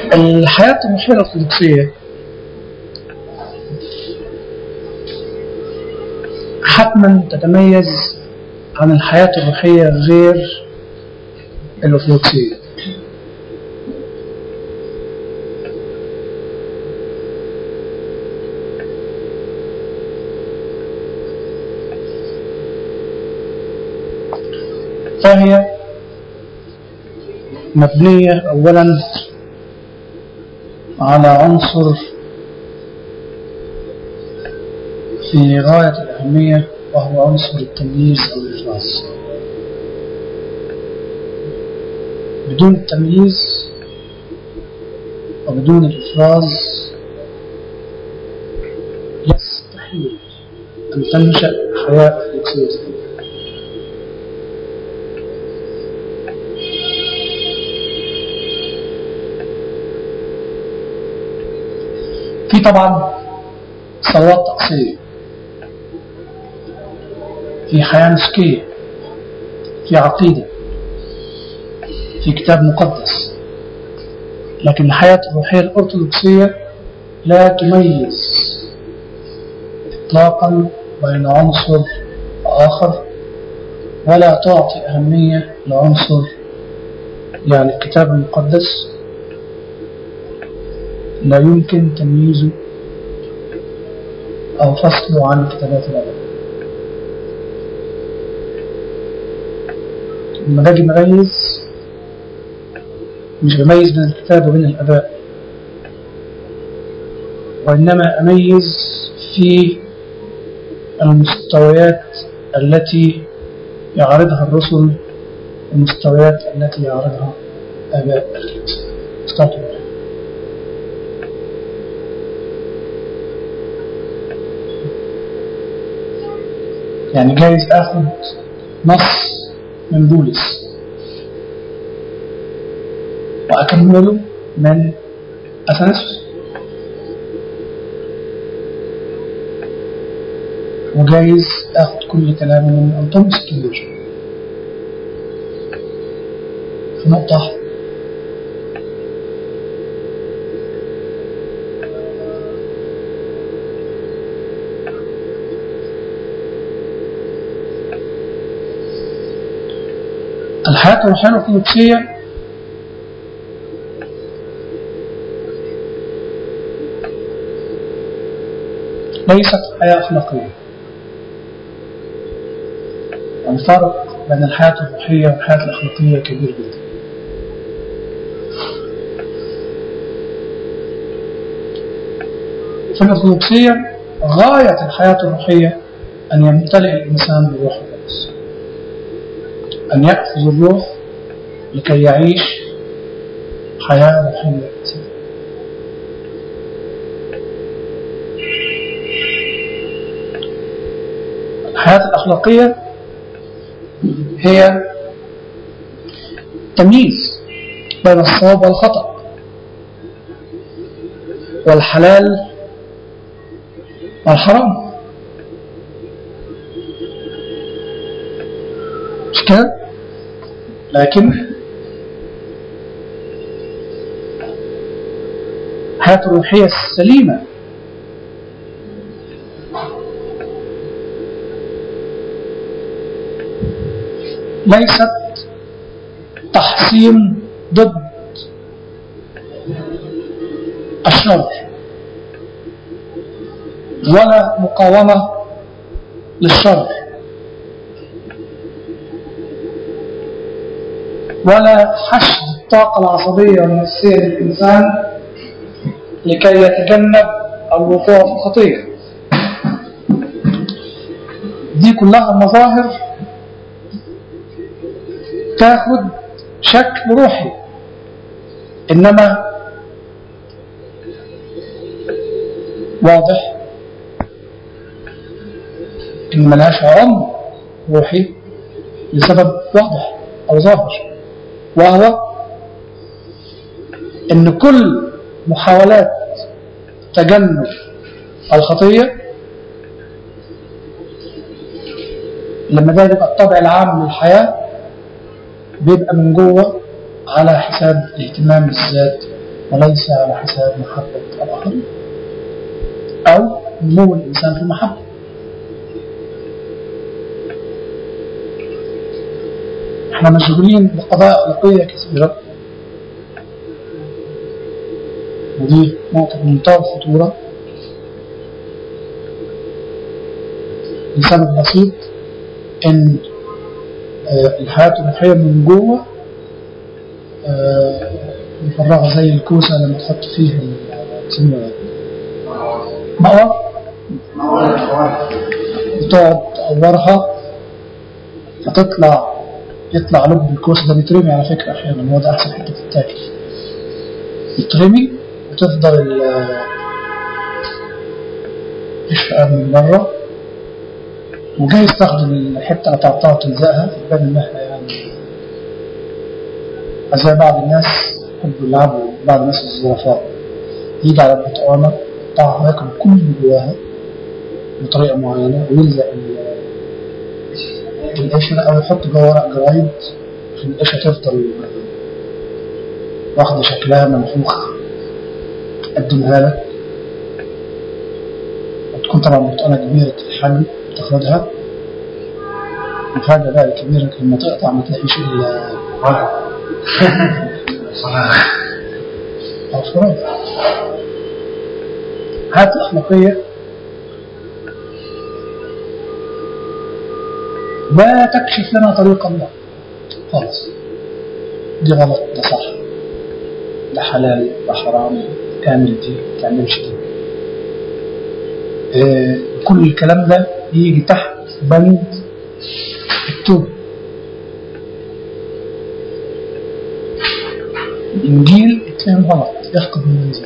الحياة الروحية الأرثوذكسية حتما تتميز عن الحياة الروحية غير الأرثوذكسية فهي مبنية أولا على عنصر في غاية الأهمية وهو عنصر التمييز أو الإخلاص بدون التمييز وبدون الإفراز يستحيل أن تنشأ حياة أرثوذكسية في طبعا صلوات تقصيرية في حياة مسكية في عقيدة في كتاب مقدس لكن الحياة الروحية الأرثوذكسية لا تميز إطلاقا بين عنصر وآخر ولا تعطي أهمية لعنصر يعني الكتاب المقدس لا يمكن تمييزه أو فصله عن الكتابات الأخرى لما باجي بميز مش بميز بين الكتاب وبين الآباء وإنما أميز في المستويات التي يعرضها الرسل والمستويات التي يعرضها آباء الكنيسة مستوى يعني جايز اخد نص من بولس واكمله من اثنس وجايز اخد كل كلامه من انطونيوس الكبير في نقطة واحدة الحياة الروحية الأرثوذكسية ليست حياة أخلاقية الفرق بين الحياة الروحية والحياة الأخلاقية كبير جدا في الأرثوذكسية غاية الحياة الروحية أن يمتلئ الإنسان بالروح القدس أن يأخذ الروح لكي يعيش حياة روحية الحياة الأخلاقية هي تمييز بين الصواب والخطأ والحلال والحرام مش كده لكن الحياة الروحية السليمة ليست تحصين ضد الشر ولا مقاومة للشر ولا حشد الطاقة العصبية والنفسية للإنسان لكي يتجنب الوقوع في الخطية دي كلها مظاهر تاخد شكل روحي إنما واضح إن ملهاش عمر روحي لسبب واضح أو ظاهر وهو ان كل محاولات تجنب الخطية لما ده يبقى الطبع العام للحياة بيبقى من جوه على حساب الاهتمام بالذات وليس على حساب محبة الآخرين أو نمو الإنسان في المحبة احنا مشغولين بقضايا أخلاقية كثيرة ودي نقطة من منتهى الخطورة لسبب بسيط إن آه، الحياة الروحية من جوه آه، مفرغة زي الكوسة لما تحط فيها السمنة مقور وتقعد تقورها فتطلع يطلع لب الكوسة ده بيترمي على فكرة أحيانا هو ده أحسن حتة تتاكل يترمي وتفضل ال- تشفى من بره وجاي يستخدم الحتة اللي تقطعها وتلزقها في باب إن احنا يعني زي بعض الناس يحبوا يلعبوا بعض الناس الظرفاء يجي على البطانة يقطعها وياكل كل اللي جواها بطريقة معينة ويلزق ال- القشرة أو يحط جوا ورق جرايد عشان القشرة تفضل واخدة شكلها منفوخ تقدمها لك وتكون طبعا بطانة كبيرة الحجم تاخدها وفجأة بقى الكبيرة لما تقطع ما تلاقيش إلا أو فراغ هات الأخلاقية لا تكشف لنا طريق الله خلاص دي غلط ده صح ده حلال ده حرام تعمل دي ما تعملش دي آه كل الكلام ده يجي تحت بند التوبة الإنجيل اتفهم غلط يفقد من الميزان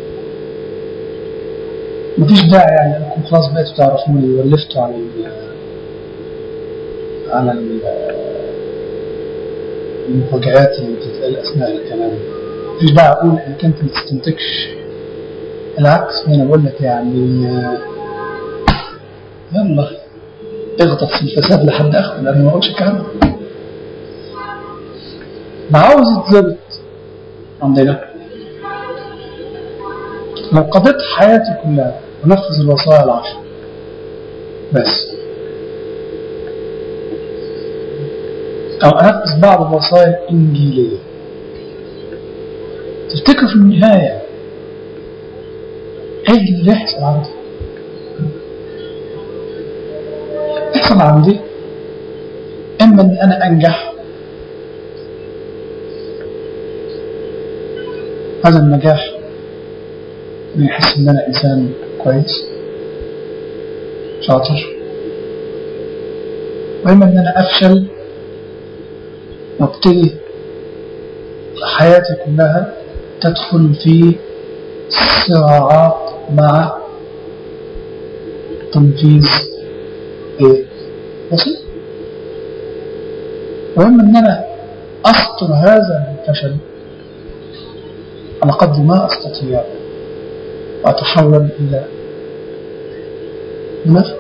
مفيش داعي يعني انكم خلاص بقيتوا تعرفوني ولفتوا على ال على ال المفاجآت اللي بتتقال أثناء الكلام مفيش داعي أقول إنك أنت ما تستنتجش العكس أنا بقول لك يعني آه، يلا اغطس في الفساد لحد آخره لأن ما أقولش الكلام ده ما عاوز يتظبط عندنا لو قضيت حياتي كلها ونفذ الوصايا العشر بس أو أنفذ بعض الوصايا الإنجيلية تفتكر في النهاية إيه اللي يحصل عندي؟ يحصل عندي إما إن أنا أنجح هذا النجاح إنه يحس إن أنا إنسان كويس شاطر وإما إن أنا أفشل وابتدي حياتي كلها تدخل في صراعات مع تنفيذ إيه؟ بسيط وإما إن أنا أسطر هذا الفشل على قدر ما أستطيع وأتحول إلى منافق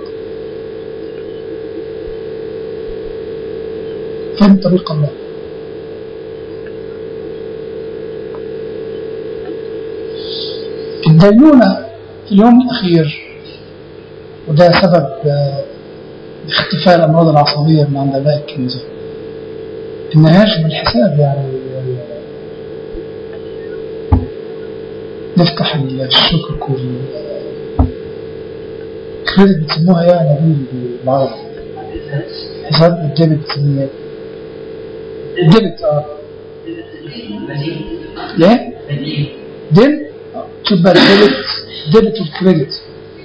فهم طريق الله الدينونة في اليوم الأخير وده سبب آه، اختفاء الأمراض العصبية من عند أبناء الكنيسة إنهاش بالحساب يعني آه، نفتح الشكك وال كريدت بيسموها يا نبيل بالعربي حساب الديبت بتسميها الديبت اه ليه؟ دين آه، شوف بقى الديبت ديبت والكريدت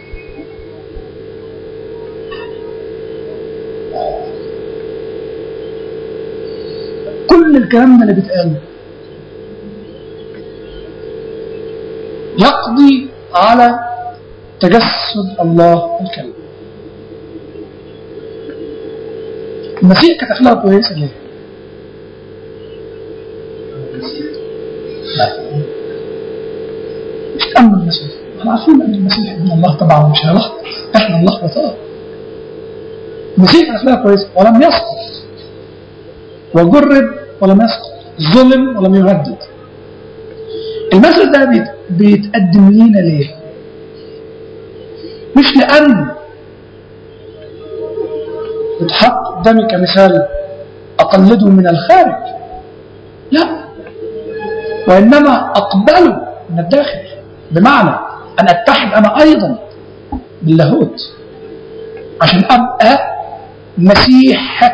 كل الكلام ده اللي بيتقال يقضي على تجسد الله الكريم المسيح كانت اخلاقه كويسه ليه؟ لا مش تأمل المسيح احنا عارفين ان المسيح ابن الله طبعا مش هيلخبط احنا نلخبط اه المسيح كان اخلاقه كويسه ولم يسقط وجرب ولم يسقط ظلم ولم يهدد المثل ده بيت- بيتقدم لينا ليه مش لأن بتحط قدامي كمثال أقلده من الخارج لا وإنما أقبله من الداخل بمعنى أن أتحد أنا أيضا باللاهوت عشان أبقى مسيح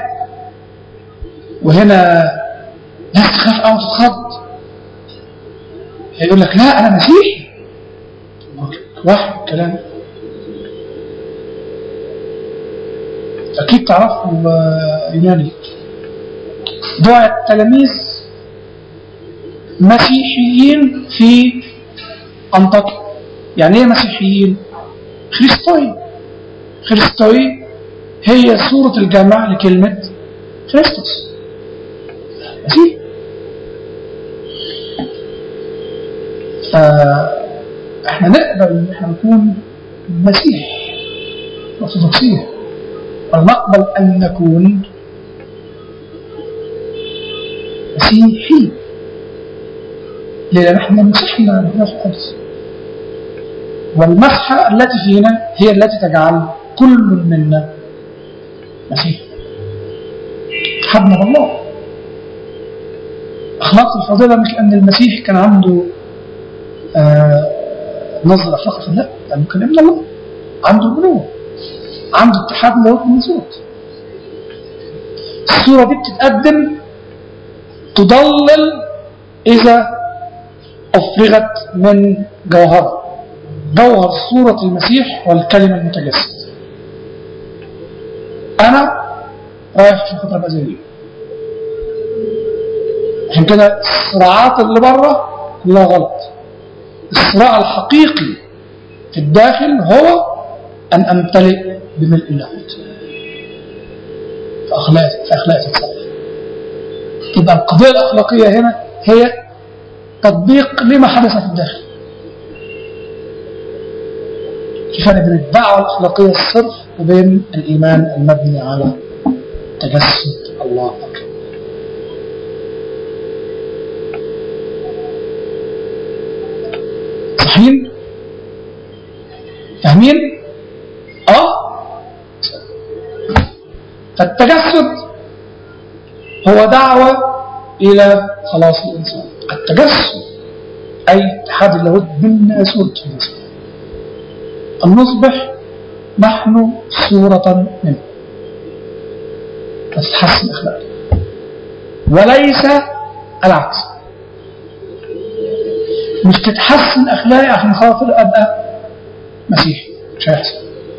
وهنا ناس تخاف أو تتخض يقول لك لا أنا مسيحي واحد كلام أكيد تعرفوا آه، يوناني دعا التلاميذ مسيحيين في أنطاكيا يعني إيه مسيحيين؟ خريستوي خريستوي هي صورة الجمع لكلمة خريستوس مسيح فاحنا نقبل ان احنا نكون مسيح ارثوذكسيه ونقبل ان نكون مسيحي لان احنا مسحنا بالروح القدس والمسحه التي فينا هي التي تجعل كل منا مسيح حبنا بالله اخلاق الفضيله مش ان المسيح كان عنده آه نظر اخلاق لا ده ممكن ابن الله عنده بنوه عنده اتحاد لاهوت من صوت الصورة دي بتتقدم تضلل إذا أفرغت من جوهرها جوهر صورة المسيح والكلمة المتجسد أنا رايح في خطر بأزيرية عشان كده الصراعات اللي بره كلها غلط الصراع الحقيقي في الداخل هو أن أمتلئ بملء اللاهوت في أخلاقي في أخلاقي الصالحة تبقى القضية الأخلاقية هنا هي تطبيق لما حدث في الداخل في فرق بين الدعوة الأخلاقية الصرف وبين الإيمان المبني على تجسد الله أكبر صحيح فاهمين اه فالتجسد هو دعوة إلى خلاص الإنسان التجسد أي اتحاد اللاهوت بالناسوت في المسيح أن نصبح نحن صورة منه تتحسن أخلاقنا وليس العكس مش تتحسن أخلاقي عشان خاطر أبقى مسيحي مش هيحصل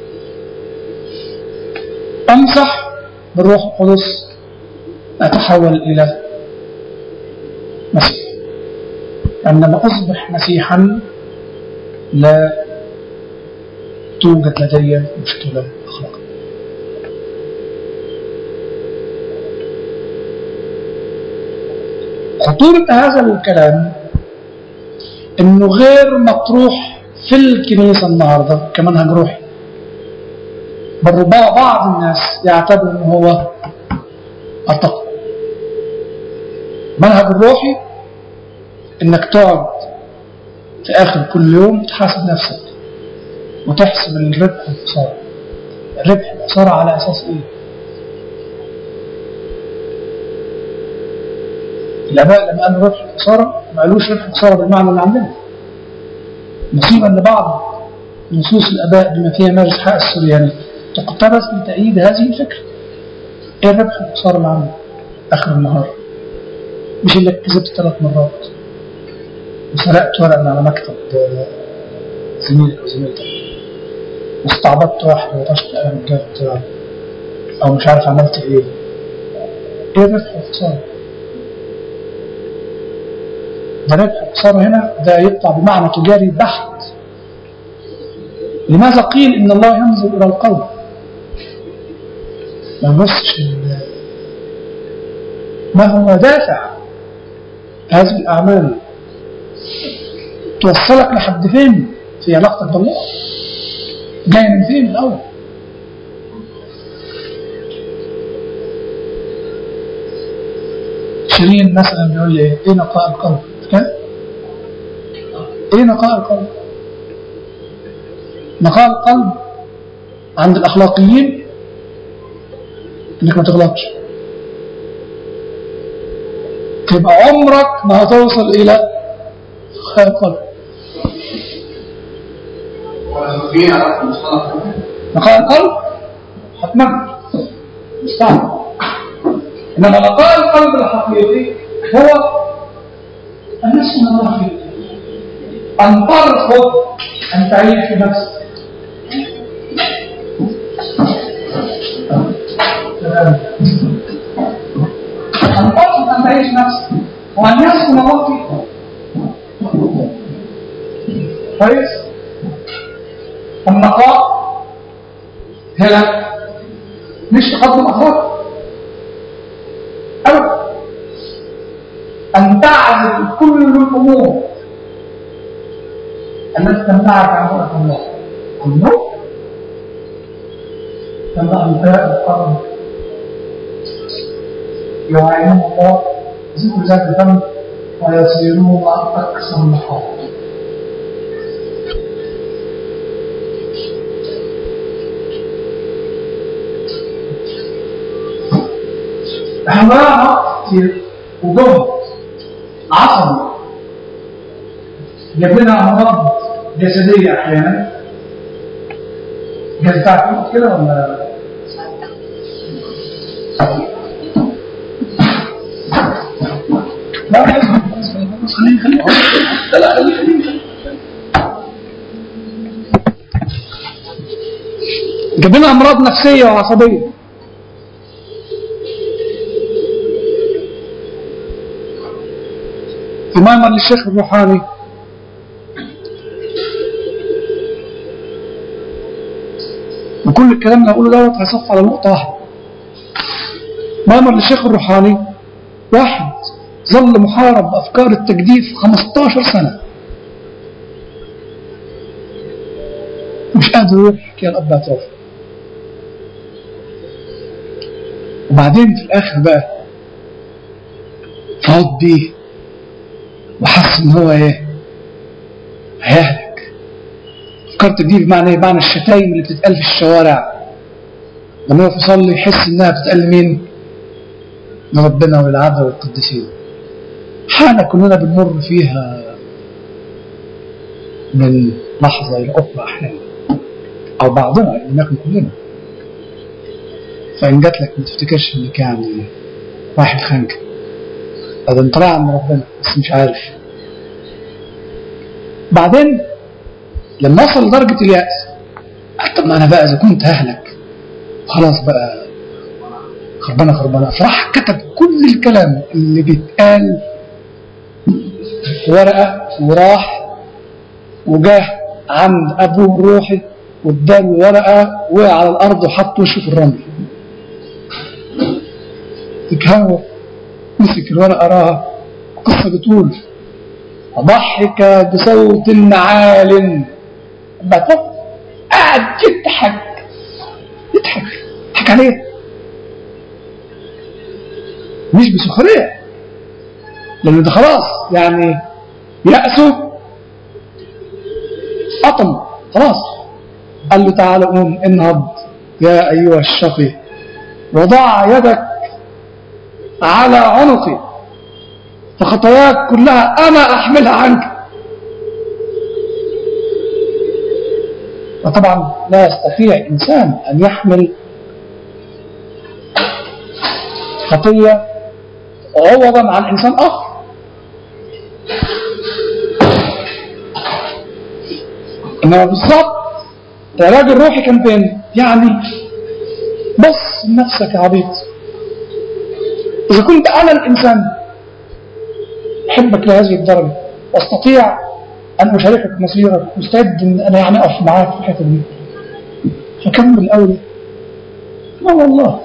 أمسح بالروح القدس أتحول إلى مسيح عندما أصبح مسيحا لا توجد لدي مشكلة أخلاقية خطورة هذا الكلام انه غير مطروح في الكنيسة النهاردة كمنهج روحي بل بعض الناس يعتبر انه هو التقوى المنهج الروحي انك تقعد في اخر كل يوم تحاسب نفسك وتحسب الربح والخسارة الربح والخسارة على اساس ايه؟ الاباء لما قالوا ربح وخسارة ما قالوش ربح وخسارة بالمعنى اللي عندنا مصيبة ان بعض نصوص الاباء بما فيها مارس حق السرياني تقتبس لتأييد هذه الفكرة ايه الربح والخسارة اللي عندنا اخر النهار مش انك كذبت ثلاث مرات وسرقت ورق من على مكتب زميلك او زميلتك واستعبطت واحد وطشت قلم الجاف بتاعه او مش عارف عملت ايه ايه الربح والخسارة ده ربح الخسارة هنا ده يطلع بمعنى تجاري بحت لماذا قيل ان الله ينظر الى القلب ما نبصش ما هو دافع هذه الأعمال توصلك لحد فين في علاقتك بالله جاي من فين الأول شيرين مثلا بيقول لي ايه نقاء القلب كده ايه نقاء القلب نقاء القلب عند الاخلاقيين انك ما تغلطش تبقى عمرك ما هتوصل الى خير قلب نقاء القلب حتما مستعد انما نقاء القلب الحقيقي هو ان نسمع الله فيه ان ترفض ان تعيش في نفسك أن ترفض أن تعيش نفسك وأن يسكن الله فيك كويس النقاء هنا مش تقدم أخلاق أبدا أن تعزل كل الأمور التي تمنعك عن رؤية الله النور تمنع انتهاء القرن يعينون الله ذكر ذات الذنب ويصيرون أكثر محاط احنا كتير وجهد عصبي جاب لنا امراض جسديه احيانا جاز تعرفوا كده ولا لا خليه خليه لا لا خليه خليه جاب لنا امراض نفسيه وعصبيه إماما للشيخ الروحاني وكل الكلام اللي هقوله دوت هيصف على نقطة واحدة إماما للشيخ الروحاني واحد ظل محارب بأفكار التجديد في 15 سنة مش قادر يروح يحكي الأب اعتراف وبعدين في الآخر بقى فاض بيه وحس ان هو ايه هيهلك فكرت دي بمعنى ايه معنى الشتايم اللي بتتقال في الشوارع لما يقف يصلي يحس انها بتتقال لمين لربنا والعبد والقديسين حالة كلنا بنمر فيها من لحظة إلى أخرى أحيانا أو بعضنا إن يكن كلنا فإن جات لك ما تفتكرش إنك يعني واحد خانك هذا انت رايح عند ربنا بس مش عارف بعدين لما وصل لدرجة اليأس قال طب ما أنا بقى إذا كنت ههلك خلاص بقى خربانة خربانة فراح كتب كل الكلام اللي بيتقال في ورقة وراح وجاه عند أبوه الروحي واداله ورقة وقع على الأرض وحط وشه في الرمل تكهوى مسك الورقة قراها القصة بتقول ضحك بصوت عال بطل قاعد يضحك يضحك يضحك عليه مش بسخرية لأنه ده خلاص يعني يأسه قطم خلاص قال له تعالى قوم انهض يا أيها الشقي وضع يدك على عنقي فخطاياك كلها أنا أحملها عنك وطبعا لا يستطيع إنسان أن يحمل خطية عوضا عن إنسان آخر إنما بالضبط العلاج الروحي كان فين؟ يعني بص نفسك يا عبيط إذا كنت أنا الإنسان أحبك لهذه الدرجة واستطيع أن أشاركك مصيرك مستعد أن أنا يعني أقف معاك في الحته دي فكمل أولي لا والله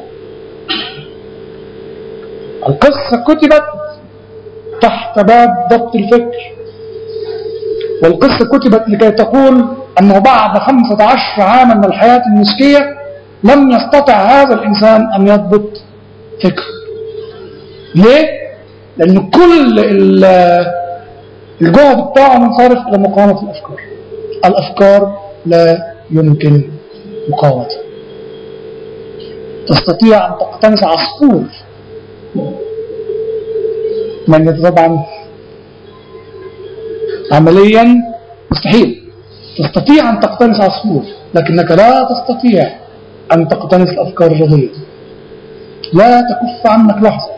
القصة كتبت تحت باب ضبط الفكر والقصة كتبت لكي تقول أنه بعد خمسة عشر عاما من الحياة المسكية لم يستطع هذا الإنسان أن يضبط فكره ليه؟ لأن كل الجهد بتاعه منصرف إلى مقاومة الأفكار الأفكار لا يمكن مقاومتها تستطيع أن تقتنص عصفور من طبعا عمليا مستحيل تستطيع أن تقتنص عصفور لكنك لا تستطيع أن تقتنص الأفكار الرضية لا تكف عنك لحظة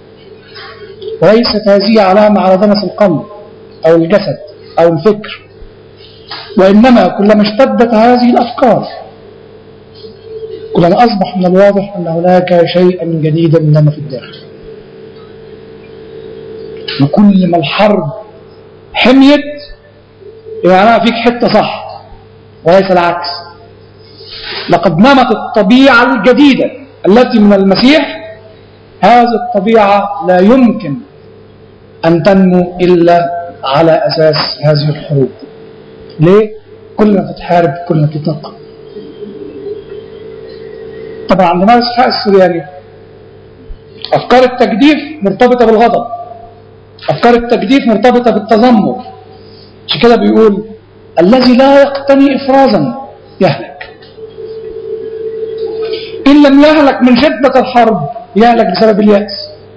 وليست هذه علامة على دنس القلب أو الجسد أو الفكر وإنما كلما اشتدت هذه الأفكار كلما أصبح من الواضح أن هناك شيئا جديدا نما في الداخل وكل ما الحرب حميت يعني فيك حتة صح وليس العكس لقد نمت الطبيعة الجديدة التي من المسيح هذه الطبيعة لا يمكن أن تنمو إلا على أساس هذه الحروب ليه؟ كل ما تتحارب كل ما تتنقى طبعا عندنا إسحاق السورياني أفكار التجديف مرتبطة بالغضب أفكار التجديف مرتبطة بالتذمر عشان كده بيقول الذي لا يقتني إفرازا يهلك إن لم يهلك من شدة الحرب يهلك بسبب اليأس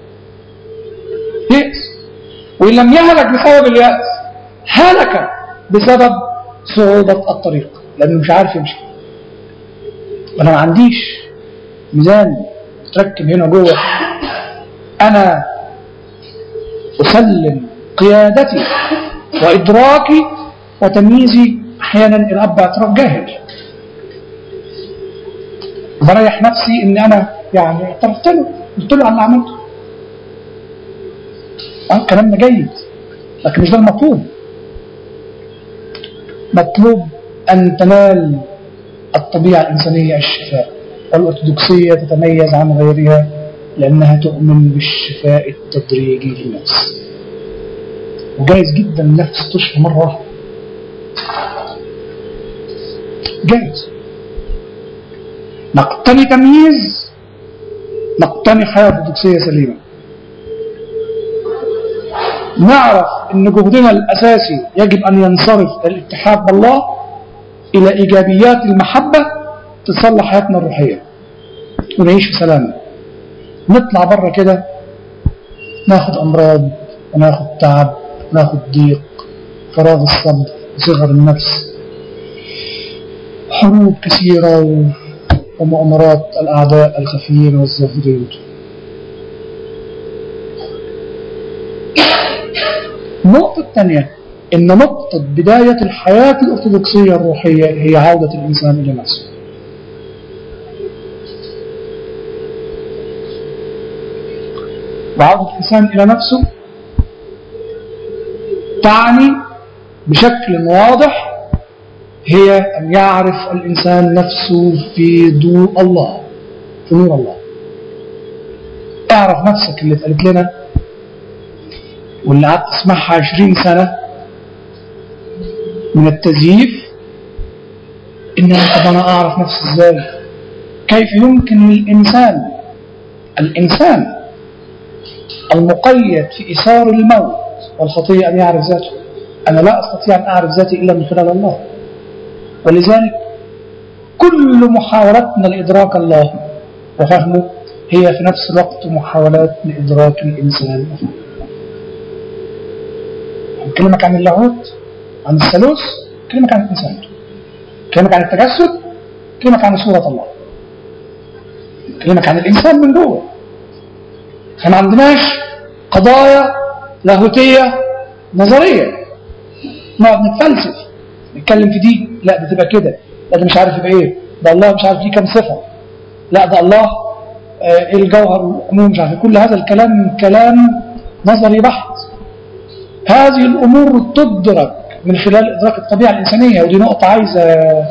يأس وإن لم يهلك بسبب اليأس هلك بسبب صعوبة الطريق لأنه مش عارف يمشي أنا ما عنديش ميزان متركب هنا جوه أنا أسلم قيادتي وإدراكي وتمييزي أحيانا الأب اعتراف جاهل بريح نفسي إن أنا يعني اعترفت له قلت له على اللي عملته اه كلامنا جيد لكن مش ده المطلوب مطلوب أن تنال الطبيعة الإنسانية الشفاء والأرثوذكسية تتميز عن غيرها لأنها تؤمن بالشفاء التدريجي للنفس وجايز جدا النفس تشفى مرة واحدة جايز نقتني تمييز نقتني حياة أرثوذكسية سليمة نعرف أن جهدنا الأساسي يجب أن ينصرف الاتحاد بالله إلى إيجابيات المحبة تصلح حياتنا الروحية ونعيش في سلام نطلع بره كده ناخد أمراض وناخد تعب وناخد ضيق فراغ الصبر صغر النفس حروب كثيرة ومؤامرات الأعداء الخفيين والزاهدين النقطة الثانية إن نقطة بداية الحياة الأرثوذكسية الروحية هي عودة الإنسان إلى نفسه وعودة الإنسان إلى نفسه تعني بشكل واضح هي أن يعرف الإنسان نفسه في ضوء الله في نور الله اعرف نفسك اللي اتقالت لنا واللي قعدت تسمعها عشرين سنة من التزييف إن طب أنا أعرف نفسي إزاي كيف يمكن للإنسان الإنسان المقيد في إثار الموت والخطية أن يعرف ذاته أنا لا أستطيع أن أعرف ذاتي إلا من خلال الله ولذلك كل محاولتنا لإدراك الله وفهمه هي في نفس الوقت محاولات لإدراك الإنسان وفهمه كلمك عن اللاهوت عن الثالوث كلمك عن الإنسان كلمك عن التجسد كلمك عن صورة الله كلمك عن الإنسان من جوه احنا ما عندناش قضايا لاهوتية نظرية نقعد نتفلسف نتكلم في دي لا ده تبقى كده لا ده مش عارف يبقى ايه ده الله مش عارف فيه كام صفة لا ده الله آه، ايه الجوهر والعموم مش عارف كل هذا الكلام كلام نظري بحت هذه الأمور تدرك من خلال إدراك الطبيعة الإنسانية ودي نقطة عايزة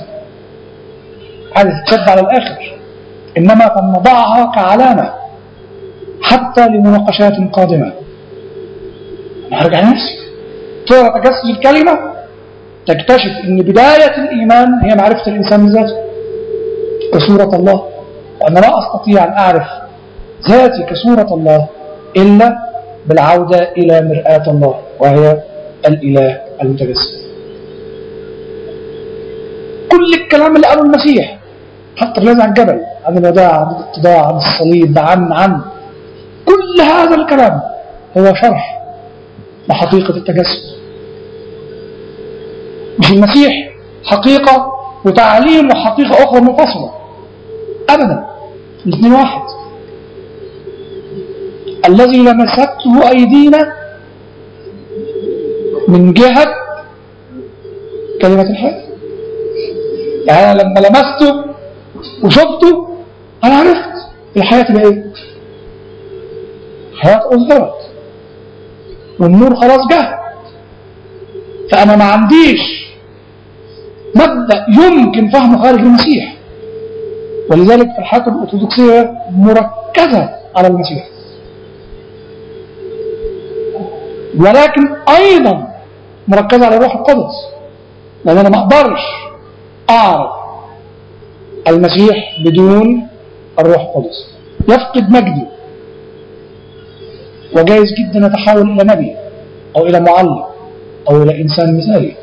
عايزة تشد على الآخر إنما فلنضعها كعلامة حتى لمناقشات قادمة هرجع نفسي تقرأ تجسد الكلمة تكتشف أن بداية الإيمان هي معرفة الإنسان ذاته كصورة الله وأنا لا أستطيع أن أعرف ذاتي كصورة الله إلا بالعودة إلى مرآة الله وهي الإله المتجسد كل الكلام اللي قاله المسيح حتى الذي على الجبل عن الوداع عن الاتضاع عن الصليب عن عن كل هذا الكلام هو شرح لحقيقة التجسد مش المسيح حقيقة وتعليم وحقيقة أخرى منفصلة أبدا الاثنين واحد الذي لمسته أيدينا من جهة كلمة الحياة يعني أنا لما لمسته وشفته أنا عرفت الحياة تبقى إيه حياة أصدرت والنور خلاص جه فأنا ما عنديش مبدأ يمكن فهمه خارج المسيح ولذلك في الحياة الأرثوذكسية مركزة على المسيح ولكن أيضا مركزة على الروح القدس لأن أنا ما أقدرش أعرف المسيح بدون الروح القدس يفقد مجده وجائز جدا يتحول إلى نبي أو إلى معلم أو إلى إنسان مثالي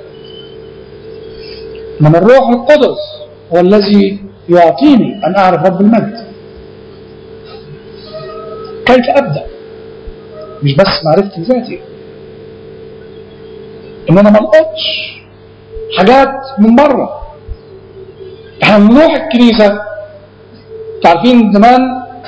إنما الروح القدس هو الذي يعطيني أن أعرف رب المجد كيف أبدأ مش بس معرفة ذاتي إن أنا ما لقطش حاجات من بره احنا بنروح الكنيسة تعرفين زمان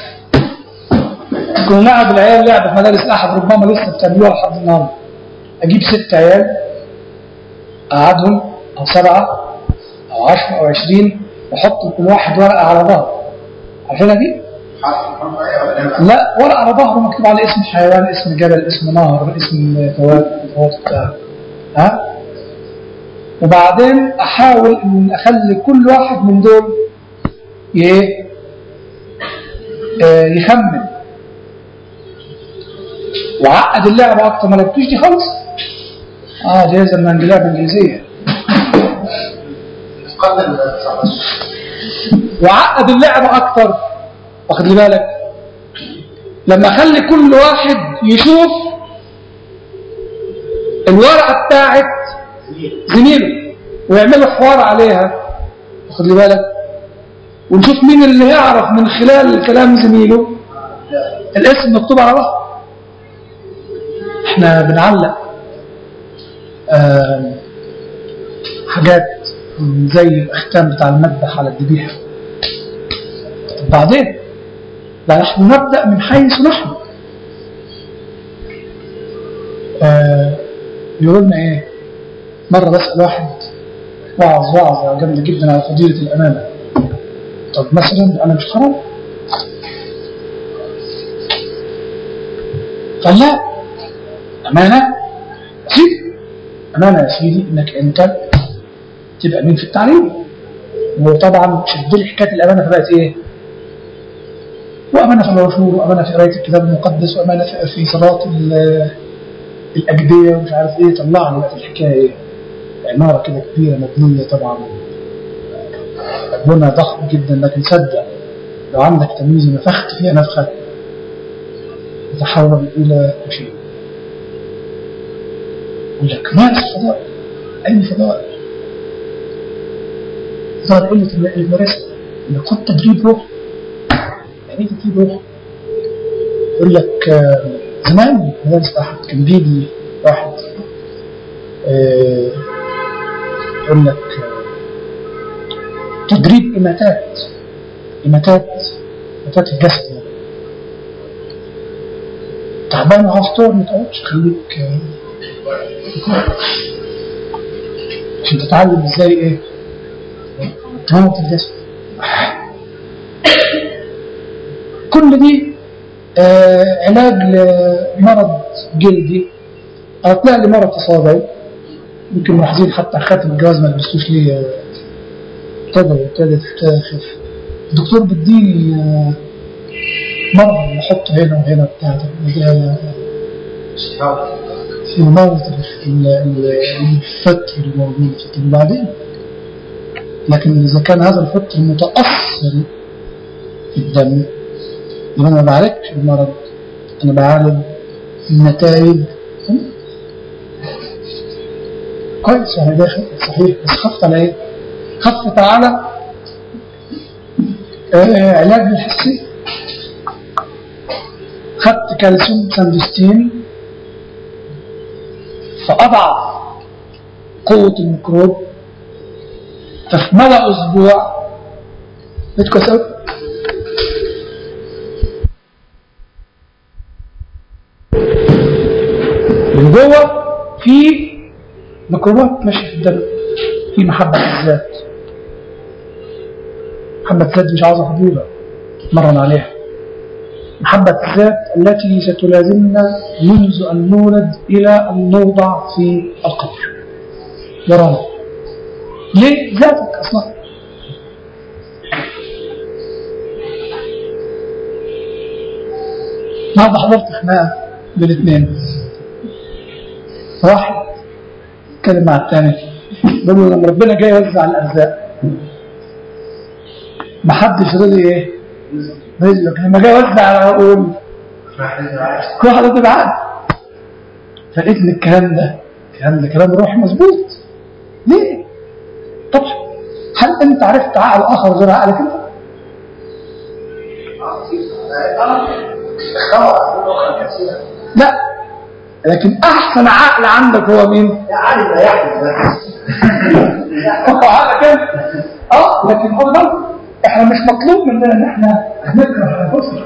كنا نلعب العيال لعبة في مدارس أحد ربما لسه بتعملوها لحد النهارده أجيب ست عيال أقعدهم أو سبعة أو عشرة أو عشرين وأحط كل واحد ورقة على ظهره عارفينها دي؟ لا ورقة على ظهره مكتوب على اسم حيوان اسم جبل اسم نهر اسم فوات فوات بتاع ها؟ وبعدين أحاول إن أخلي كل واحد من دول ي- آه، يخمن وعقد اللعبة أكتر ما لعبتوش دي خالص اه دي لازم من لعبة إنجليزية وعقد اللعبة أكتر واخد لي بالك لما أخلي كل واحد يشوف الورقة بتاعت زميله ويعملوا حوار عليها واخد لي بالك ونشوف مين اللي يعرف من خلال كلام زميله الاسم مكتوب على ظهره احنا بنعلق آه حاجات زي الاختام بتاع المذبح على الذبيحه طب بعدين لا نحن نبدا من حيث نحن آه يقول لنا ايه مره بسال واحد وعظ وعظه جامده جدا على فضيله الامانه طب مثلا انا مش حرام قال لا أمانة سيدي أمانة يا سيدي إنك أنت تبقى أمين في التعليم وطبعا شد لي حكاية الأمانة فبقت إيه؟ وأمانة في الرسول وأمانة في قراية الكتاب المقدس وأمانة في- في صلاة ال- الأجدية ومش عارف إيه طلع لي بقت الحكاية إيه؟ عمارة كده كبيرة مبنية طبعا بنى ضخم جدا لكن صدق لو عندك تمييز نفخت فيها نفخة تتحول إلى شيء يقول لك مارس فضائل أي فضائل ظهر قلة الممارسة إن خد تدريب روح يعني إيه تدريب روح؟ يقول لك آه، زمان مدرسة أحد كان بيجي واحد آه، يقول لك آه، تدريب إماتات إماتات إماتات الجسد يعني تعبان وعاوز تقعد ما تقعدش خليك آه، عشان تتعلم ازاي ايه تموت الجسد كل دي آه علاج لمرض جلدي أنا طلع لي مرض تصابعي يمكن ملاحظين حتى خاتم الجواز ما لبستوش ليه آه، ابتدى ابتدت تخف الدكتور بديني آه، مرض بحطه هنا وهنا بتاع ده في موت ال- ال- الفتر الموجود في الدم بعدين لكن إذا كان هذا الفتر متأصل في الدم يبقى أنا ما بعالجش المرض أنا بعالج النتائج كويس يعني ده صحيح بس خفت على ايه؟ خفت على آه علاج بالحسي خدت كالسيوم ساندستين فأضعف قوة الميكروب ففي مدى أسبوع بتكسر من جوه في ميكروبات ماشيه في الدم في محبة الذات محبة الذات مش عاوزة فضيلة مرن عليها محبة الذات التي ستلازمنا منذ أن نولد إلى أن نوضع في القبر ورانا ليه ذاتك أصلا النهارده حضرت خناقة بين اثنين واحد اتكلم مع الثاني بيقول له لما ربنا جاي يوزع الارزاق ما حدش رضي ايه رزقك لما جاي يوزع على العقول كل واحد رضي بعقل فلقيت ان الكلام ده الكلام ده كلام روح مظبوط ليه؟ طب هل انت عرفت عقل اخر غير عقلك انت؟ لا لكن احسن عقل عندك هو مين؟ عقل لا يحدث هو عقلك انت اه لكن خد بالك احنا مش مطلوب مننا ان احنا نكره انفسنا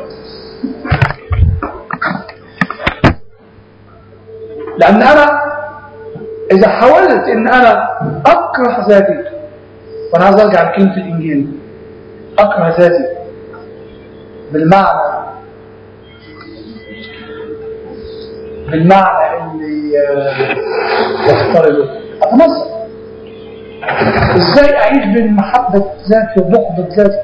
لان انا اذا حاولت ان انا اكره ذاتي وانا عايز ارجع لكلمه الانجيل اكره ذاتي بالمعنى بالمعنى اللي آه، يفترضه اتنصر ازاي اعيش بين محبة ذاتي وبغضة ذاتي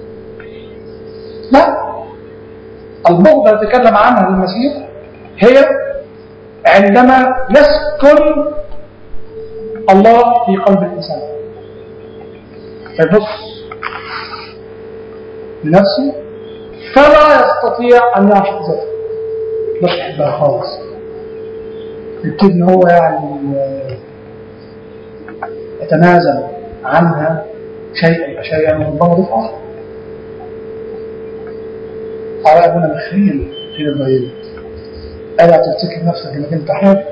لا البغضة اللي تكلم عنها المسيح هي عندما يسكن الله في قلب الإنسان فيبص لنفسه فلا يستطيع أن يعشق ذاته مش يحبها خالص يبتدي ان هو يعني آه، يتنازل عنها شيئا فشيئا وربما ضفعه على ابونا مخيل في ابراهيم الا تفتكر نفسك انك انت حر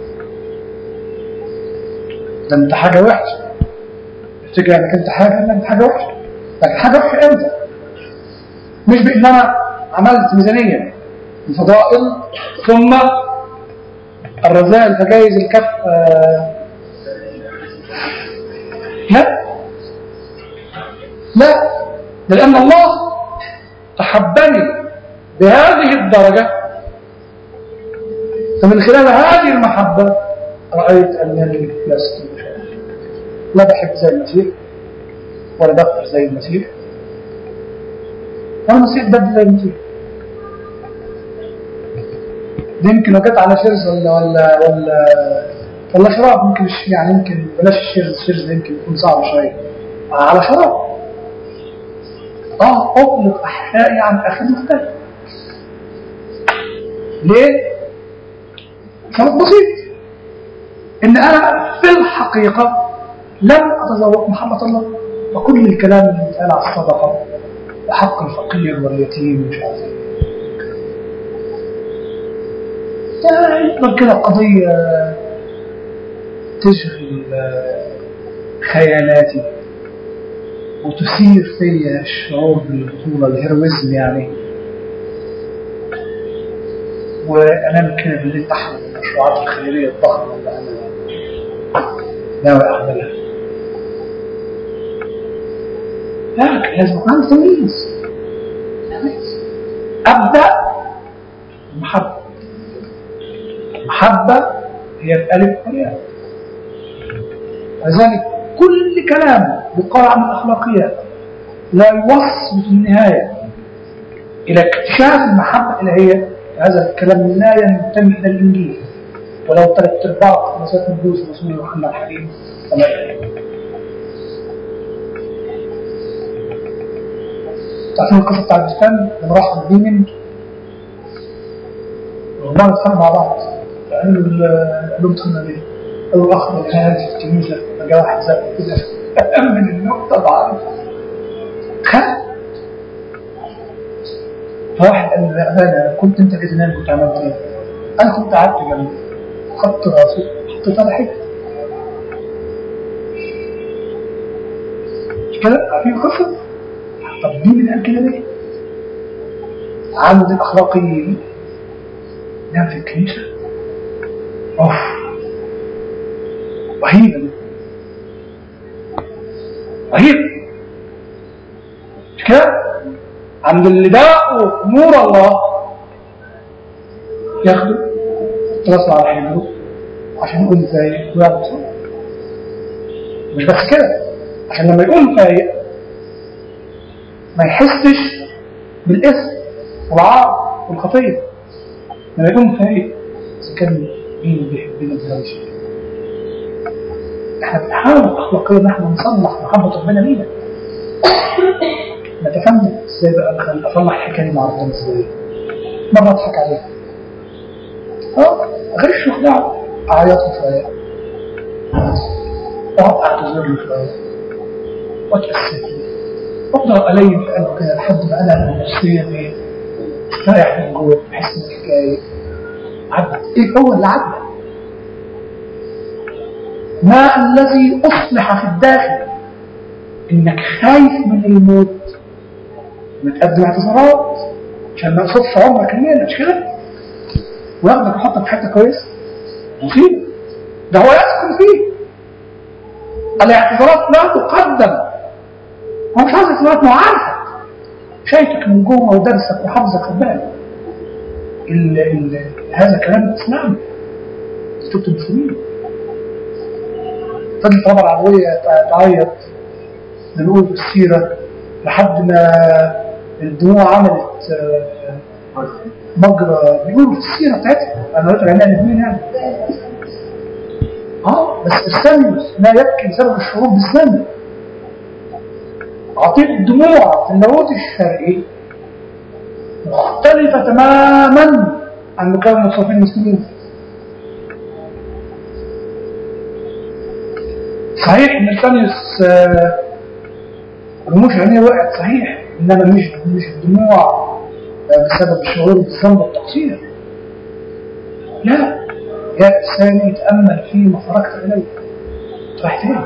ده انت حاجه وحشه تفتكر انك انت حاجه لا انت حاجه وحشه لكن حاجه وحشه امتى مش بان انا عملت ميزانيه الفضائل ثم الرذائل فجايز الكف آه، لا لا ده لأن الله أحبني بهذه الدرجة فمن خلال هذه المحبة رأيت أنني لست مشاهد لا بحب زي المسيح ولا بكفر زي المسيح والمسيح بدل زي المسيح دي يمكن لو جت على شرز ولا ولا ولا ولا شراب يمكن مش يعني يمكن بلاش الشرز الشرز يمكن يكون صعب شويه على شراب اه اطلق احشائي عن اخر مختلف ليه؟ سبب بسيط ان انا في الحقيقه لم اتذوق محبه الله وكل الكلام اللي بيتقال على الصدقه وحق الفقير واليتيم مش عارف ايه يفضل كده قضية تشغل خيالاتي وتثير فيا الشعور بالبطولة الهيرويزم يعني وأنام كده بالليل أحلم المشروعات الخيرية الضخمة اللي أنا ناوي أعملها لكن لازم يكون عندي تمييز تمييز أبدأ المحبة المحبة هي الألف والياء لذلك كل كلام يقال عن الأخلاقيات لا يوصل في النهاية إلى اكتشاف المحبة الإلهية هذا الكلام لا ينتمي إلى الإنجيل ولو ثلاث أرباع خمسات نبوس رسول يوحنا الحكيم فلا تعرفين القصة بتاع البستان لما راحوا الديمن والله اتخانقوا مع بعض قالوا قال لهم اتخانقوا ليه؟ الأخ كان في الكنيسة فجاء واحد زق كده من النوم طبعا خد فواحد قال لي أنا كنت أنت اللي تنام كنت عملت إيه؟ أنا كنت قعدت جنبي خدت راسي حطيت على حجري مش كده؟ عارفين القصة؟ طب مين اللي قال كده ليه؟ عامل الأخلاقيين نام في الكنيسة أوف رهيبة دي رهيبة مش كده؟ عند اللي داقوا نور الله ياخدوا يترسوا على حجره عشان يقول ازاي ويعرف صلاة مش بس كده عشان لما يقول فايق ما يحسش بالاسم والعار والخطيه لما يكون فايق اذا كان مين بيحبنا بهذا الشيء احنا بنحاول اخلاقيا ان احنا نصلح محبه ربنا لينا نتفنن ازاي بقى اصلح الحكايه مع ربنا ازاي مره اضحك عليها اه غش وخداع اعيط له شويه اقعد اعتذر له شويه واتاسف له وافضل الين في قلبه كده لحد ما انا نفسيا ايه رايح من جوه بحس ان الحكايه عدت ايه هو اللي عدى ما الذي اصلح في الداخل انك خايف من الموت متقدم اعتذارات عشان ما يقصدش عمرك الليله مش كده وياخدك يحطك في حته كويسه مصيبه ده هو يسكن فيه الاعتذارات لا تقدم هو مش عايز اعتذارات ما هو عارفك شايفك من جوه ودرسك وحافظك ربنا ال ال هذا كلام الاسلام كتبت المسلمين فضلت طبعا العربية تعيط بنقول في السيرة لحد ما الدموع عملت مجرى بيقولوا في السيرة بتاعتها انا قلت عليها الاثنين يعني اه بس ارسانيوس لا يبكي بسبب الشعور بالذنب عطيت الدموع في اللاهوت الشرقي مختلفة تماما عن مكان مصافين المسلمين صحيح ان ارسانيوس رموش عينيه وقعت صحيح انما مش مش الدموع بسبب الشعور بالذنب والتقصير لا يا انساني تامل فيما خرجت اليه رايح فين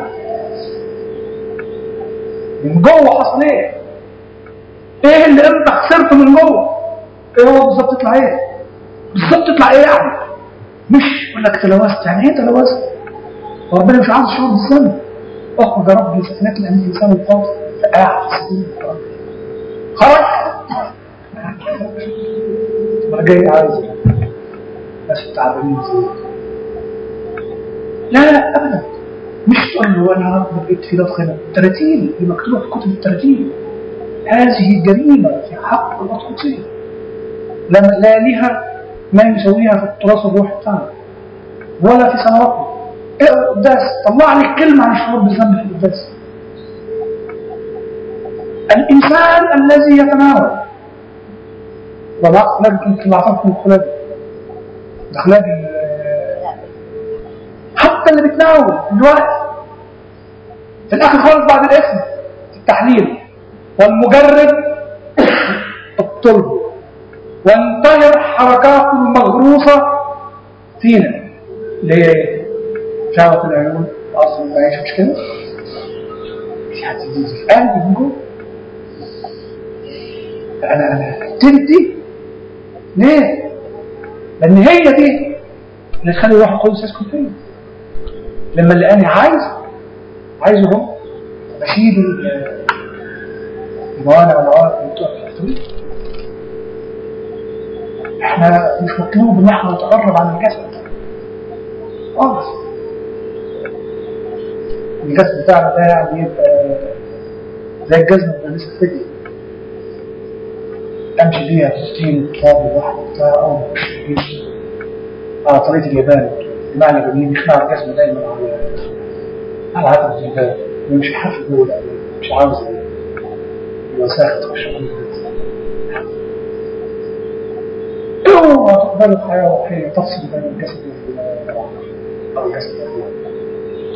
من جوه حصل ايه ايه اللي انت خسرته من جوه ايه هو بالظبط تطلع ايه بالظبط تطلع ايه يعني مش يقول لك تلوثت يعني ايه تلوثت وربنا مش عاوز شعور بالذنب اخرج يا رب لسكنات لان الانسان الفاضل فقاعد في سبيل خرج ما جاي عايز ناس تعبانين زي لا لا ابدا مش تقول له انا رب بقيت في لطخنا التراتيل اللي مكتوبه في كتب التراتيل هذه جريمه في حق القدسيه لا لا لها ما يسويها في التراث الروحي بتاعنا ولا في سنواتنا ايه القداس طلع لي كلمه عن الشعور بالذنب في القداس الانسان الذي يتناول ولا لكن طلعتكم خلاج ده خلاج حتى اللي بيتناول دلوقتي في الاخر خالص بعد الاسم التحليل والمجرد الطلب وانتهر حركاته المغروسة فينا اللي هي شهوة العيون أصل المعيشة مش كده؟ في حد يجي في قلبي من جوه أنا أنا تدي ليه؟ لأن هي دي اللي تخلي الروح القدس يسكن فيا لما اللي أنا عايز عايزه هو بشيل الموانع والعوائق اللي بتقع في الطريق احنا مش مطلوب ان احنا نتقرب عن الجسد خالص الجسد بتاعنا ده يعني يبقى زي الجزمة اللي لسه فدي امشي بيها تستين فاضي واحد بتاع او مش على طريقة اليابان بمعنى جميل يخلع الجسم دايما على على عدم الجبال مش حافظ جوه مش عاوز الوساخة تخش اوعى تقبلوا حياة روحية تفصل بين الجسد والروح أو الجسد والروح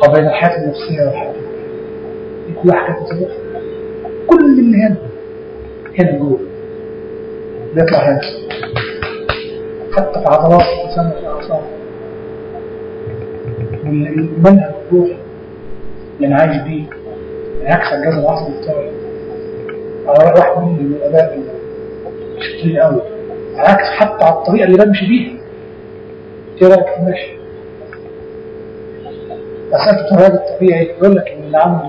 أو بين الحياة النفسية والحياة دي كلها حاجات متزوجة كل اللي هنا هنا جوه بيطلع هنا حتى في عضلات الإنسان في الأعصاب والمنهج الروحي اللي أنا عايش بيه يعكس الجهاز العصبي بتاعي على واحد من الآباء شاطرين قوي عكس حتى على الطريقة اللي بمشي بيها ايه رايك في المشي؟ مسألة التوهج الطبيعي يقول لك ان اللي عنده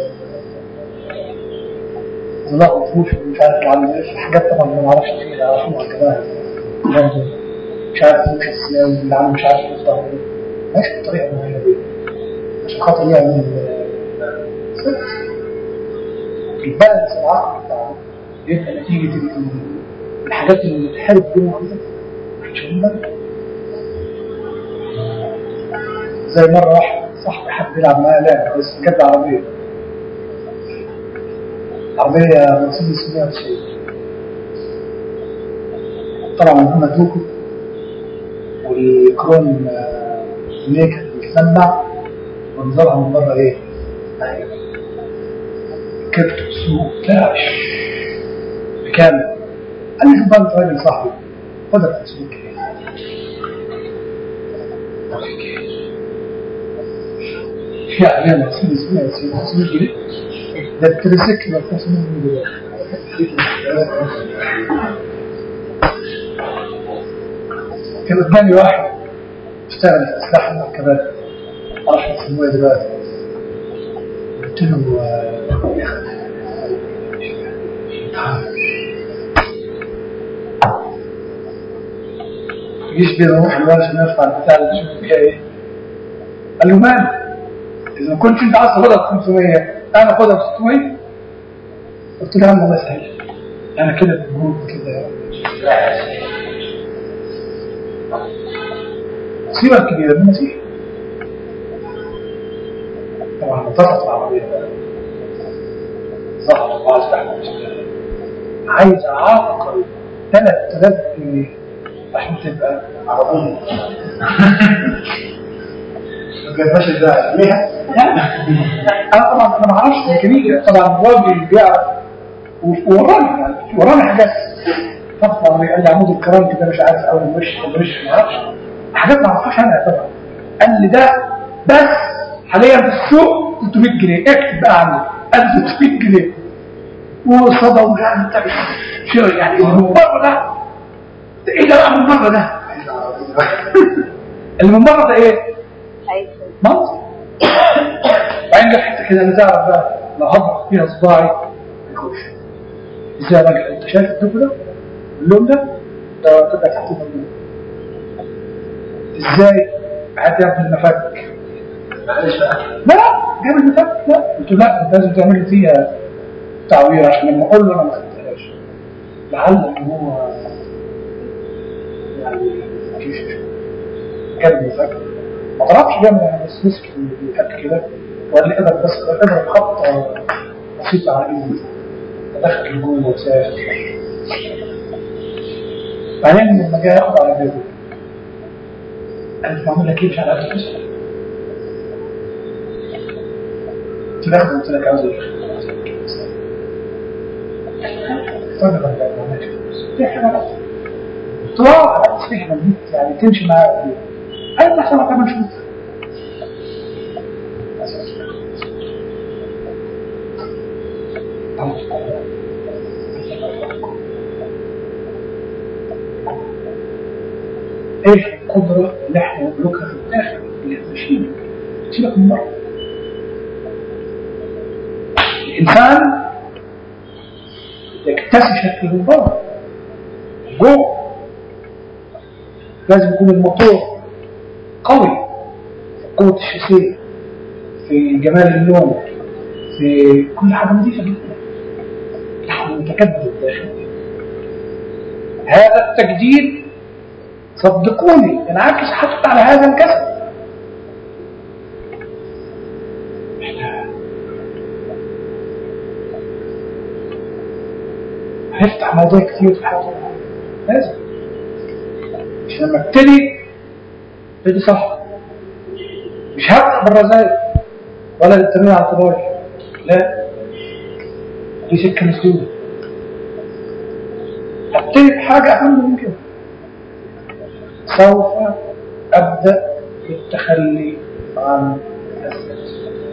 ظلاء وفوش ومش عارف اللي عنده ايش حاجات طبعا ما نعرفش فيها يعرفوها كمان برضه مش عارف مش السلاوي اللي عنده مش عارف ايه الظهر ماشي بطريقة معينة دي عشان خاطر يعمل البالانس العقلي بتاعه يبقى نتيجة الحاجات اللي بتحارب جوه مش زي مرة واحد صاحبي حب يلعب معايا لعبة بس جاب عربية عربية مرسيدس 190 طبعا هم دوكو والكرون نيكد بيسمع منظرها من بره ايه؟ كبت سوق كاش بكامل قال لي شوف بقى انت راجل صاحبي خدها تسوق في عليها مرسيدس 190 جنيه ده التريسيكل ب 500 جنيه كان قدامي واحد اشتغل في اسلحه المركبات معرفش يسموها ايه دلوقتي قلت له يجيش بينا نروح الورشه نرفع البتاع اللي نشوف فيها ايه قال له مال اذا ما كنتش انت عايز تاخدها ب 500 انا اخدها ب 600 قلت له يا عم الله يسهل انا كده بجروب كده المصيبه الكبيره بالمسيح طبعا انتصرت العربيه ظهر بعض تحت عايز اعاقل 3000 جنيه عشان تبقى عربيه ماشي ازاي؟ ليها؟ انا طبعا انا ما اعرفش ميكانيكا طبعا الراجل بيعرف وراني يعني وراني حاجات طبعا قال لي عمود الكرام كده مش عارف اول وش وش ما اعرفش حاجات ما اعرفهاش انا طبعا قال لي ده بس حاليا في السوق 300 جنيه اكتب بقى عنه قال 300 جنيه وصدى ومش عارف انت شو يعني اللي من بره ده ده ايه ده بقى من بره ده؟ اللي من بره ده ايه؟ منطق بعدين جت حته كده اللي تعرف بقى لو هضغط فيها صباعي يخش ازاي يا راجل انت شايف الدب ده؟ اللون ده؟ ده تبقى تحت الموجود ازاي؟ عاد يا ابن المفك معلش بقى لا جاب المفك لا قلت له لا انت لازم تعمل لي فيها تعوير عشان لما اقول له انا ما خدتهاش لعل ان هو يعني كيف جاب المفك ما طلبش جامد انا بس مسك الفك كده وقال لي اضرب بس اضرب خبطه بسيطه على ايدي فدخل لجوه وسافر بعدين لما جه ياخد على بيته قال لي بعمل لك ايه مش على قد فلوسك قلت له اخد قلت لك عاوز ايه؟ طيب انا ما عملتش فلوس دي حاجه لا قلت له اه على قد فهمك دي يعني تمشي معايا قال لي احسن كمان شوف ايه القدرة اللي احنا نملكها في الاخر اللي ماشيين سيبك من بره الانسان يكتسي شكله من بره جوه لازم يكون الموتور قوي في قوة الشاسيه في جمال اللون في كل حاجة نظيفة جدا نحن متكبر الداخل هذا التجديد صدقوني ينعكس حتى على هذا الجسد هنفتح مواضيع كتير في حياتنا لازم مش لما ابتدي ابتدي صح مش هبدأ بالرذائل ولا للتنويع على الفضائل لا دي سكة مسدودة هبتدي بحاجة أهم من كده سوف أبدأ بالتخلي عن الذات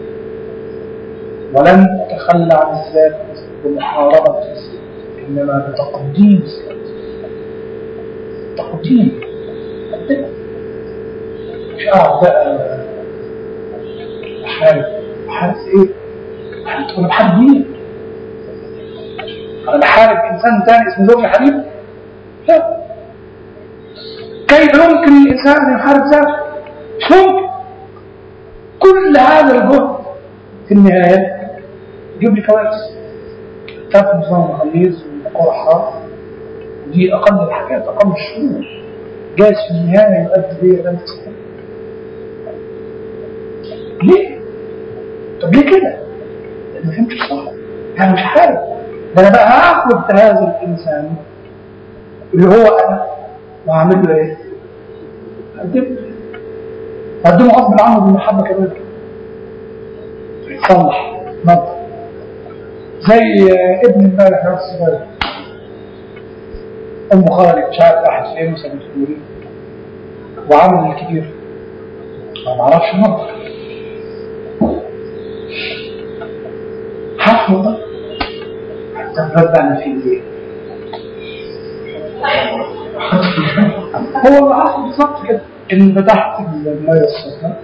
ولن أتخلى عن الذات بمحاربة الذات إنما بتقديم الذات تقديم أبدأ مش أقعد بقى أحارب أحارب إيه؟ أنا بحارب مين؟ أنا بحارب إنسان تاني اسمه زوجي حبيب لا كيف يمكن الإنسان أن يحارب ذاته؟ مش ممكن كل هذا الجهد في النهاية يجيب لي كوارث تاخد نظام غليظ وقرحة دي أقل الحاجات أقل الشرور جايز في النهاية يؤدي بي إلى الانتصار ليه؟ طب ليه كده؟ لأنه ما فهمتش صح أنا مش حارب ده أنا بقى هاخد هذا الإنسان اللي هو أنا وأعمل له إيه؟ أقدم أقدمه غصب عنه بالمحبة كمان يتصلح نظر زي ابن امبارح نفس الصغير ام خالد مش عارف واحد فين مثلا مسؤولين وعمل الكبير ما معرفش نظر حقه ده تفرد عن في ايه هو اللي حصل بالظبط كده ان فتحت الميه السخنه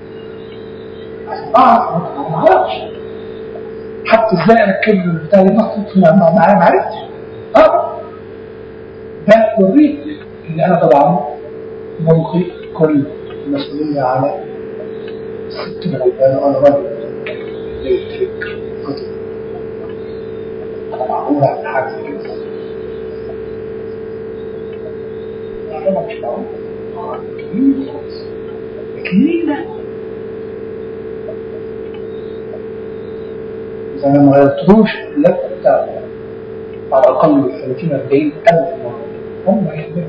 اه ما اعرفش حتى ازاي اركب له البتاع دي محطوط ما ما ما عرفتش اه ده يوريك ان انا طبعا ملقي كل المسؤوليه على الست الغلبانه وانا راجل ليه فكر كتب انا معقول على حاجه زي كده انا مش معقول اه كبير خالص كبير ده إذا أنا ما غيرتلوش اللف بتاعه على الأقل من 30 40 ألف مرة هم يحبهم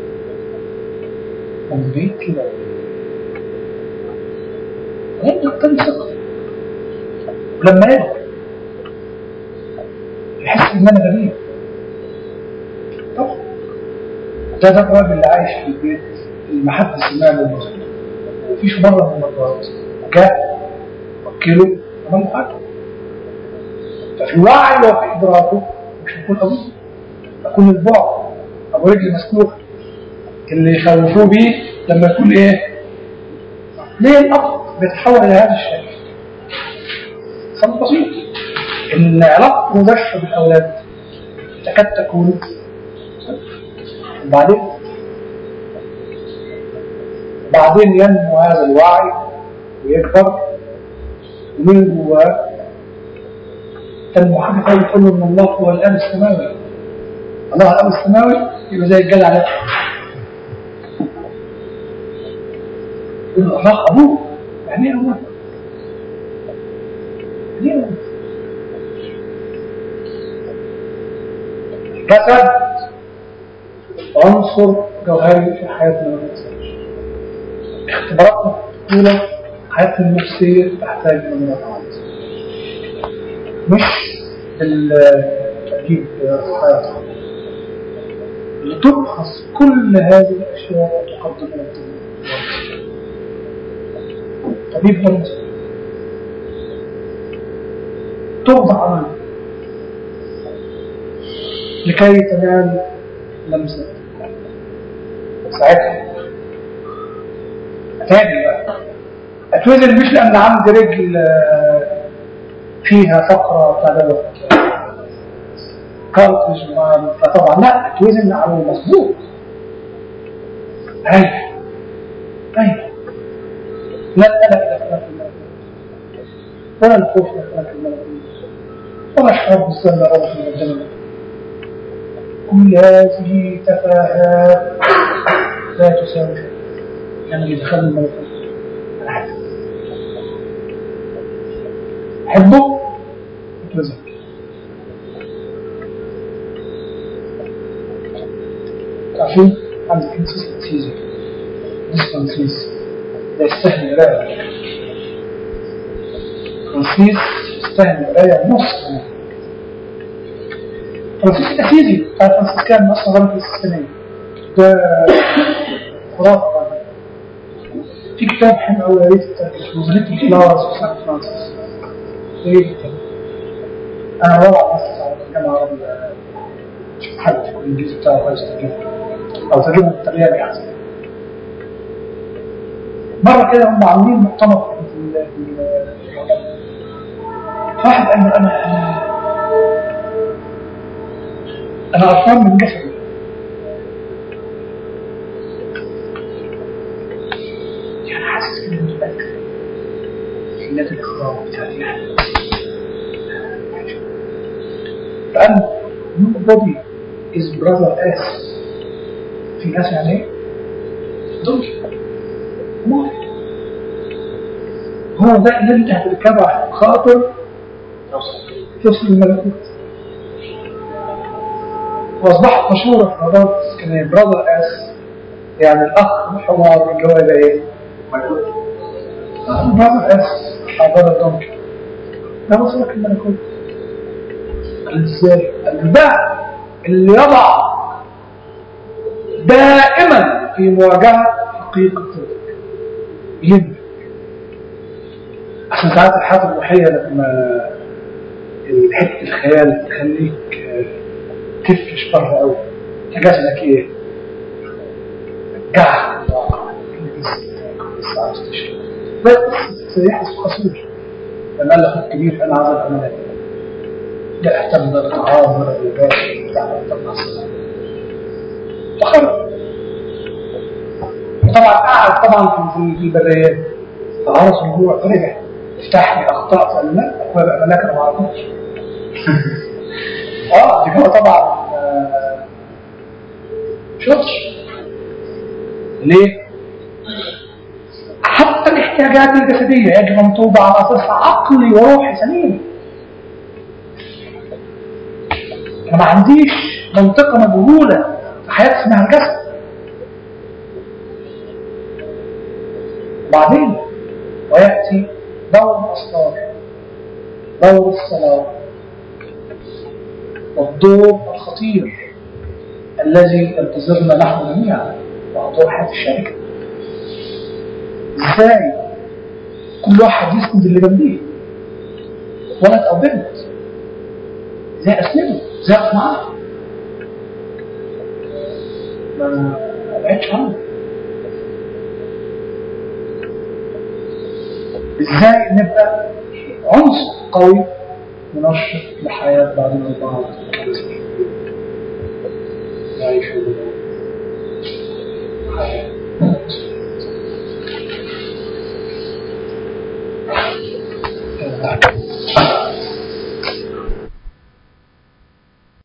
هم بيت كده يبدأ تاني ثقة ولما يبقى يحس إن أنا غريب طبعا ده ده الراجل اللي عايش في البيت اللي ما حد سمع له الموسيقى مفيش مرة من المرات جاء وكله عمل حاجة ففي وعي وفي إدراكه مش هيكون أبوه يكون البعد أبو رجل مسكوك اللي يخوفوه بيه لما يكون إيه ليه الأب بيتحول إلى هذا الشكل سبب بسيط إن علاقة مباشرة بالأولاد تكاد تكون وبعدين بعدين ينمو هذا الوعي ويكبر ومن جواه تنمو حاجة تانية تقول ان الله هو الاب السماوي الله الاب السماوي يبقى زي الجدع ده يقول الله ابوه يعني ايه ابوه؟ يعني ايه ابوه؟ جسد عنصر جوهري في حياتنا والإنسان اختباراتنا الأولى حياتنا النفسية تحتاج إلى مراجعات مش بالتأكيد حياتها لتبحث كل هذه الأشياء وتقدم إلى الطبيب طبيب نفسي توضع أمامك لكي تنال لمسة ساعتها تاني بقى اتوزن مش لان عندي رجل فيها فقرة تدوت كارتج فطبعا لا اتوزن على المظبوط ايوه ايوه لا القلق الى خلاف الملكوت ولا الخوف الى خلاف الملكوت ولا الشعور بالذنب رغم من الجنة كل هذه تفاهات لا تساوي شيء يعني يدخل الملكوت العدل حبه اتوزن عارفين عندك consistency consistencies ده يستهل لا فرانسيس يستاهل القراية نص كمان فرانسيس الأسيزي بتاع فرانسيسكان أصلا غلط السنية ده خرافة في كتاب حلو قوي يا ريت نظرية الفلاورز في سان فرانسيس ايه الكتاب انا وضع نص على الجامعة العربية حد يكون الانجليزي بتاعه كويس ترجمه او ترجمه بالطريقة احسن مرة كده هم عاملين مؤتمر في ال- في ال- واحد قال له انا انا انا قرفان من جسدي يعني حاسس انه متأكد حيلات الاخراج بتاعتي فقال nobody is brother as في ناس يعني ايه؟ دول ما هو ده اللي انت هتركبه عشان خاطر توصل الملكوت واصبحت مشهورة في موضوع الاسكندرية براذر اس يعني الاخ الحمار اللي هو يبقى ايه؟ براذر اس او براذر دونكي ده وصلك الملكوت قال ازاي؟ قال ده اللي يضع دائما في مواجهة حقيقة يهمك عشان ساعات الحياة الروحية لما حتة الخيال تخليك آه، تفرش بره قوي تحس انك ايه؟ قاعد الواقع بس عاوز تشتغل بس يحس قصير لما قال لك كبير انا عايز الامانات لا اهتم بالطعام ولا بالباشا بتاع اهتم بالصلاة فخرج وطبعا قعد طبعا في في البريات فعرس الجوع فرجع افتح لي اخطاء قال لا اخويا انا لك ما اعرفش اه دي كده طبعا آه، شطر ليه؟ حتى الاحتياجات الجسدية يجب أن توضع على أساس عقلي وروحي سليم أنا ما عنديش منطقة مجهولة في حياتي اسمها الجسد وبعدين ويأتي دور الأسرار دور الصلاة والدور الخطير الذي ينتظرنا نحن جميعا وهو دور حياة الشركة ازاي كل واحد يسند اللي جنبيه ولد او بنت ازاي اسنده ازاي اقف معاه ما ابعدش عنه ازاي نبقى عنصر قوي منشط لحياة بعضنا البعض يعيشوا حياة Thank you.